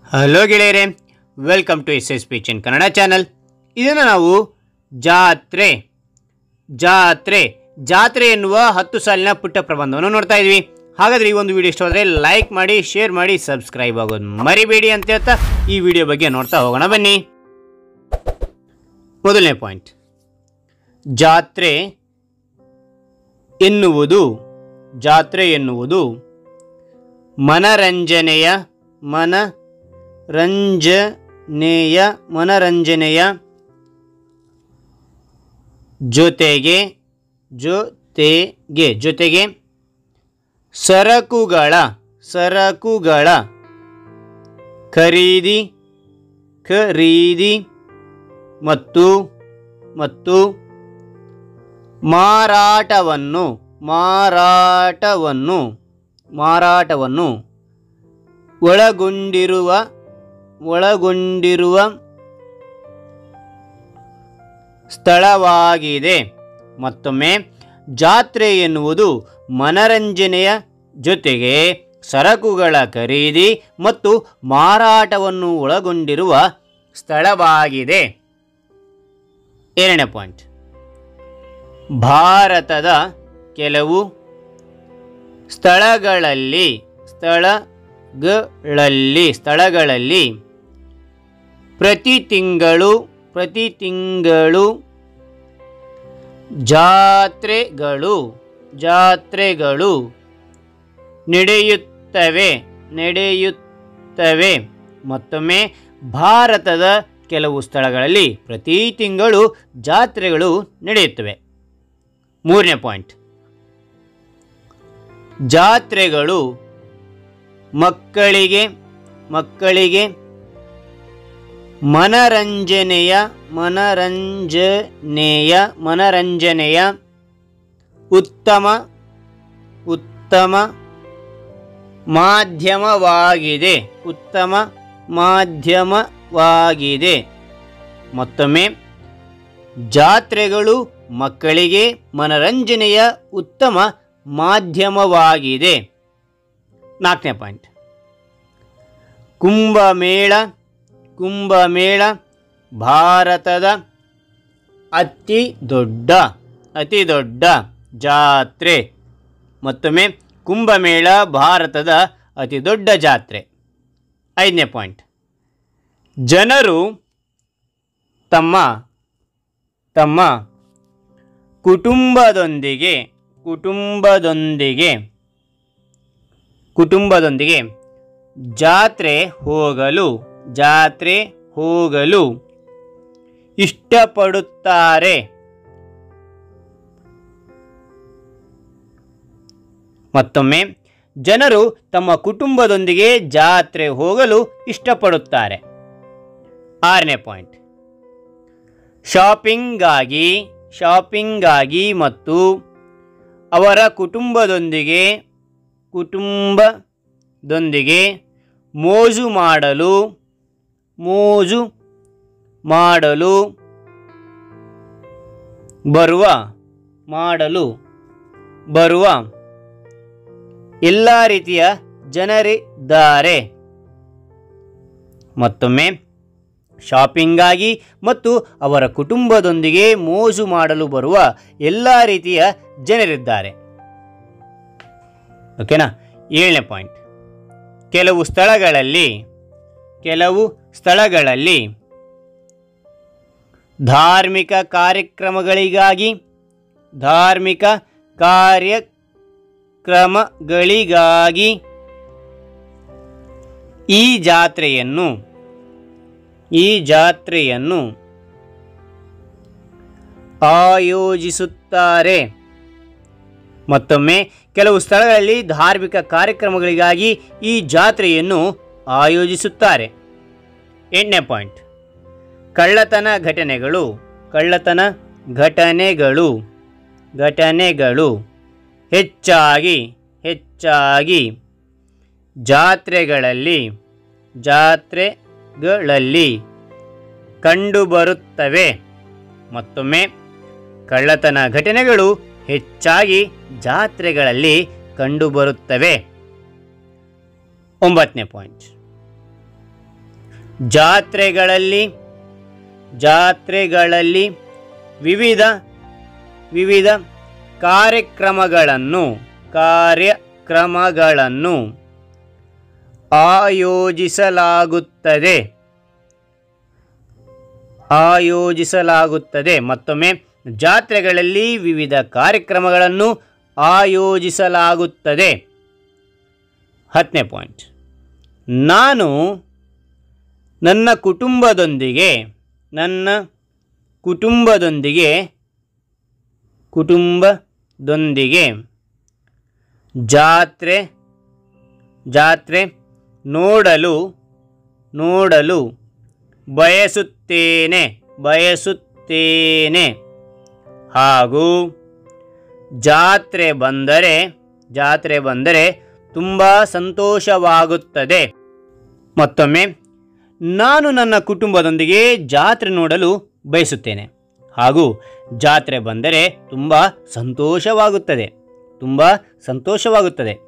hello ಗೆಳೆಯರೆ welcome to S S P ಚಿನ್ Kannada channel ಇದನ್ನು ನಾವು ಜಾತ್ರೆ ಜಾತ್ರೆ ಜಾತ್ರೆ ಎನ್ನುವ ಹತ್ತು ಸಾಲಿನ ಪುಟ್ಟ ಪ್ರಬಂಧವನ್ನು ನೋಡ್ತಾ ಇದ್ವಿ ಹಾಗಾದ್ರೆ ಈ ಒಂದು ವಿಡಿಯೋ ಇಷ್ಟವಾದರೆ ಲೈಕ್ ಮಾಡಿ ಶೇರ್ ಮಾಡಿ ಸಬ್ಸ್ಕ್ರೈಬ್ ಆಗೋದು ಮರಿಬೇಡಿ ಅಂತ ಹೇಳ್ತಾ ಈ ವಿಡಿಯೋ ಬಗ್ಗೆ ನೋಡ್ತಾ ಹೋಗೋಣ ಬನ್ನಿ ಮೊದಲನೇ ಪಾಯಿಂಟ್ ಜಾತ್ರೆ ಎನ್ನುವುದು ಜಾತ್ರೆ ಎನ್ನುವುದು ಮನರಂಜನೆಯ ಮನರಂಜನೆಯ ಮನರಂಜನೆಯ ಜೊತೆಗೆ ಜೊತೆಗೆ ಜೊತೆಗೆ ಸರಕುಗಳ ಸರಕುಗಳ ಖರೀದಿ ಖರೀದಿ ಮತ್ತು ಮತ್ತು ಮಾರಾಟವನ್ನು ಮಾರಾಟವನ್ನು ಮಾರಾಟವನ್ನು ಒಳಗೊಂಡಿರುವ ಒಳಗೊಂಡಿರುವ ಸ್ಥಳವಾಗಿದೆ ಮತ್ತೊಮ್ಮೆ ಜಾತ್ರೆ ಎನ್ನುವುದು ಮನರಂಜನೆಯ ಜೊತೆಗೆ ಸರಕುಗಳ ಖರೀದಿ ಮತ್ತು ಮಾರಾಟವನ್ನು ಒಳಗೊಂಡಿರುವ ಸ್ಥಳವಾಗಿದೆ ಎರಡನೇ ಪಾಯಿಂಟ್ ಭಾರತದ ಕೆಲವು ಸ್ಥಳಗಳಲ್ಲಿ ಸ್ಥಳಗಳಲ್ಲಿ ಸ್ಥಳಗಳಲ್ಲಿ ಪ್ರತಿ ತಿಂಗಳು ಪ್ರತಿ ತಿಂಗಳು ಜಾತ್ರೆಗಳು ಜಾತ್ರೆಗಳು ನಡೆಯುತ್ತವೆ ನಡೆಯುತ್ತವೆ ಮತ್ತೊಮ್ಮೆ ಭಾರತದ ಕೆಲವು ಸ್ಥಳಗಳಲ್ಲಿ ಪ್ರತಿ ತಿಂಗಳು ಜಾತ್ರೆಗಳು ನಡೆಯುತ್ತವೆ ಮೂರನೇ ಪಾಯಿಂಟ್ ಜಾತ್ರೆಗಳು ಮಕ್ಕಳಿಗೆ ಮಕ್ಕಳಿಗೆ ಮನರಂಜನೆಯ ಮನರಂಜನೆಯ ಮನರಂಜನೆಯ ಉತ್ತಮ ಉತ್ತಮ ಮಾಧ್ಯಮವಾಗಿದೆ ಉತ್ತಮ ಮಾಧ್ಯಮವಾಗಿದೆ ಮತ್ತೊಮ್ಮೆ ಜಾತ್ರೆಗಳು ಮಕ್ಕಳಿಗೆ ಮನರಂಜನೆಯ ಉತ್ತಮ ಮಾಧ್ಯಮವಾಗಿದೆ ನಾಲ್ಕನೇ ಪಾಯಿಂಟ್ ಕುಂಭಮೇಳ ಕುಂಭಮೇಳ ಭಾರತದ ಅತಿ ದೊಡ್ಡ ಅತಿ ದೊಡ್ಡ ಜಾತ್ರೆ ಮತ್ತೊಮ್ಮೆ ಕುಂಭಮೇಳ ಭಾರತದ ಅತಿ ದೊಡ್ಡ ಜಾತ್ರೆ ಐದನೇ ಪಾಯಿಂಟ್ ಜನರು ತಮ್ಮ ತಮ್ಮ ಕುಟುಂಬದೊಂದಿಗೆ ಕುಟುಂಬದೊಂದಿಗೆ ಕುಟುಂಬದೊಂದಿಗೆ ಜಾತ್ರೆ ಹೋಗಲು ಜಾತ್ರೆ ಹೋಗಲು ಇಷ್ಟಪಡುತ್ತಾರೆ ಮತ್ತೊಮ್ಮೆ ಜನರು ತಮ್ಮ ಕುಟುಂಬದೊಂದಿಗೆ ಜಾತ್ರೆ ಹೋಗಲು ಇಷ್ಟಪಡುತ್ತಾರೆ ಆರನೇ ಪಾಯಿಂಟ್ ಶಾಪಿಂಗಾಗಿ ಶಾಪಿಂಗಾಗಿ ಮತ್ತು ಅವರ ಕುಟುಂಬದೊಂದಿಗೆ ಕುಟುಂಬದೊಂದಿಗೆ ಮೋಜು ಮಾಡಲು ಮೋಜು ಮಾಡಲು ಬರುವ ಮಾಡಲು ಬರುವ ಎಲ್ಲ ರೀತಿಯ ಜನರಿದ್ದಾರೆ ಮತ್ತೊಮ್ಮೆ ಶಾಪಿಂಗಾಗಿ ಮತ್ತು ಅವರ ಕುಟುಂಬದೊಂದಿಗೆ ಮೋಜು ಮಾಡಲು ಬರುವ ಎಲ್ಲ ರೀತಿಯ ಜನರಿದ್ದಾರೆ ಓಕೆನಾ ಏಳನೇ ಪಾಯಿಂಟ್ ಕೆಲವು ಸ್ಥಳಗಳಲ್ಲಿ ಕೆಲವು ಸ್ಥಳಗಳಲ್ಲಿ ಧಾರ್ಮಿಕ ಕಾರ್ಯಕ್ರಮಗಳಿಗಾಗಿ ಧಾರ್ಮಿಕ ಕಾರ್ಯಕ್ರಮಗಳಿಗಾಗಿ ಈ ಜಾತ್ರೆಯನ್ನು ಈ ಜಾತ್ರೆಯನ್ನು ಆಯೋಜಿಸುತ್ತಾರೆ ಮತ್ತೊಮ್ಮೆ ಕೆಲವು ಸ್ಥಳಗಳಲ್ಲಿ ಧಾರ್ಮಿಕ ಕಾರ್ಯಕ್ರಮಗಳಿಗಾಗಿ ಈ ಜಾತ್ರೆಯನ್ನು ಆಯೋಜಿಸುತ್ತಾರೆ ಎಂಟನೇ ಪಾಯಿಂಟ್ ಕಳ್ಳತನ ಘಟನೆಗಳು ಕಳ್ಳತನ ಘಟನೆಗಳು ಘಟನೆಗಳು ಹೆಚ್ಚಾಗಿ ಹೆಚ್ಚಾಗಿ ಜಾತ್ರೆಗಳಲ್ಲಿ ಜಾತ್ರೆಗಳಲ್ಲಿ ಕಂಡುಬರುತ್ತವೆ ಮತ್ತೊಮ್ಮೆ ಕಳ್ಳತನ ಘಟನೆಗಳು ಹೆಚ್ಚಾಗಿ ಜಾತ್ರೆಗಳಲ್ಲಿ ಕಂಡುಬರುತ್ತವೆ ಒಂಬತ್ತನೇ ಪಾಯಿಂಟ್ ಜಾತ್ರೆಗಳಲ್ಲಿ ಜಾತ್ರೆಗಳಲ್ಲಿ ವಿವಿಧ ವಿವಿಧ ಕಾರ್ಯಕ್ರಮಗಳನ್ನು ಕಾರ್ಯಕ್ರಮಗಳನ್ನು ಆಯೋಜಿಸಲಾಗುತ್ತದೆ ಆಯೋಜಿಸಲಾಗುತ್ತದೆ ಮತ್ತೊಮ್ಮೆ ಜಾತ್ರೆಗಳಲ್ಲಿ ವಿವಿಧ ಕಾರ್ಯಕ್ರಮಗಳನ್ನು ಆಯೋಜಿಸಲಾಗುತ್ತದೆ ಹತ್ತನೇ ಪಾಯಿಂಟ್ ನಾನು ನನ್ನ ಕುಟುಂಬದೊಂದಿಗೆ ನನ್ನ ಕುಟುಂಬದೊಂದಿಗೆ ಕುಟುಂಬದೊಂದಿಗೆ ಜಾತ್ರೆ ಜಾತ್ರೆ ನೋಡಲು ನೋಡಲು ಬಯಸುತ್ತೇನೆ ಬಯಸುತ್ತೇನೆ ಹಾಗೂ ಜಾತ್ರೆ ಬಂದರೆ ಜಾತ್ರೆ ಬಂದರೆ ತುಂಬ ಸಂತೋಷವಾಗುತ್ತದೆ ಮತ್ತೊಮ್ಮೆ ನಾನು ನನ್ನ ಕುಟುಂಬದೊಂದಿಗೆ ಜಾತ್ರೆ ನೋಡಲು ಬಯಸುತ್ತೇನೆ ಹಾಗೂ ಜಾತ್ರೆ ಬಂದರೆ ತುಂಬ ಸಂತೋಷವಾಗುತ್ತದೆ ತುಂಬ ಸಂತೋಷವಾಗುತ್ತದೆ